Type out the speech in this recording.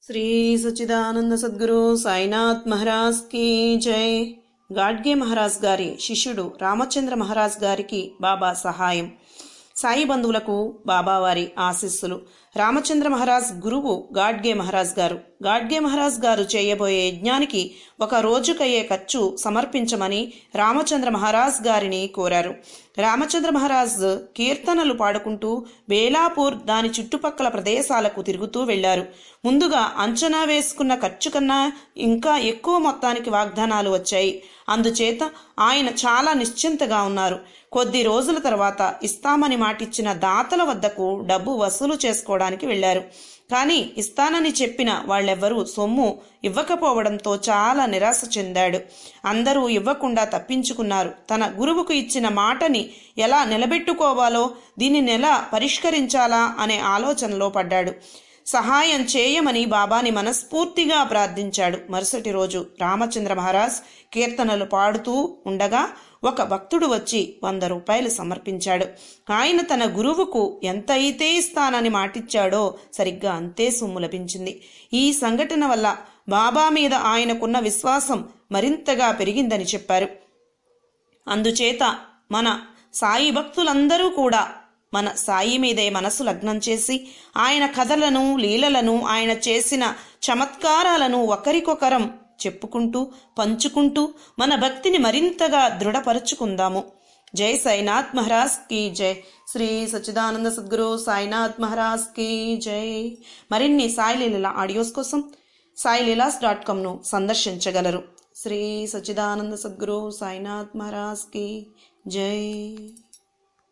శ్రీ సచ్చిదానంద సద్గురు సాయినాథ్ మహారాజ్ కి జై గాడ్గే మహారాజ్ గారి శిష్యుడు రామచంద్ర మహారాజ్ గారికి బాబా సహాయం సాయి బంధువులకు బాబావారి ఆశీస్సులు రామచంద్ర మహారాజ్ గురువు గాడ్గే మహారాజ్ గారు గాడ్గే మహారాజ్ గారు చేయబోయే యజ్ఞానికి ఒక రోజుకయ్యే ఖర్చు సమర్పించమని రామచంద్ర మహారాజ్ గారిని కోరారు రామచంద్ర మహారాజ్ కీర్తనలు పాడుకుంటూ బేలాపూర్ దాని చుట్టుపక్కల ప్రదేశాలకు తిరుగుతూ వెళ్లారు ముందుగా అంచనా వేసుకున్న ఖర్చు కన్నా ఇంకా ఎక్కువ మొత్తానికి వాగ్దానాలు వచ్చాయి అందుచేత ఆయన చాలా నిశ్చింతగా ఉన్నారు కొద్ది రోజుల తర్వాత ఇస్తామని మాటిచ్చిన దాతల వద్దకు డబ్బు వసూలు చేసుకోవడానికి వెళ్లారు కానీ ఇస్తానని చెప్పిన వాళ్ళెవ్వరూ సొమ్ము ఇవ్వకపోవడంతో చాలా నిరాశ చెందాడు అందరూ ఇవ్వకుండా తప్పించుకున్నారు తన గురువుకు ఇచ్చిన మాటని ఎలా నిలబెట్టుకోవాలో దీనిని ఎలా పరిష్కరించాలా అనే ఆలోచనలో పడ్డాడు సహాయం చేయమని బాబాని మనస్ఫూర్తిగా ప్రార్థించాడు మరుసటి రోజు రామచంద్ర మహారాజ్ కీర్తనలు పాడుతూ ఉండగా ఒక భక్తుడు వచ్చి వంద రూపాయలు సమర్పించాడు ఆయన తన గురువుకు ఎంత అయితే ఇస్తానని మాటిచ్చాడో సరిగ్గా అంతే సొమ్ము లభించింది ఈ సంఘటన వల్ల బాబా మీద ఆయనకున్న విశ్వాసం మరింతగా పెరిగిందని చెప్పారు అందుచేత మన సాయి భక్తులందరూ కూడా మన సాయి మీదే మనసు లగ్నం చేసి ఆయన కథలను లీలలను ఆయన చేసిన చమత్కారాలను ఒకరికొకరం చెప్పుకుంటూ పంచుకుంటూ మన భక్తిని మరింతగా దృఢపరుచుకుందాము జై సాయినాథ్ మహారాజ్ కి జై శ్రీ సచ్చిదానంద సద్గురు సాయినాథ్ మహారాజ్ కి జై మరిన్ని సాయి లీలల ఆడియోస్ కోసం సాయిలీలాస్ డాట్ కామ్ను సందర్శించగలరు శ్రీ సచ్చిదానంద సద్గురు సాయినాథ్ మహారాజ్ కి జై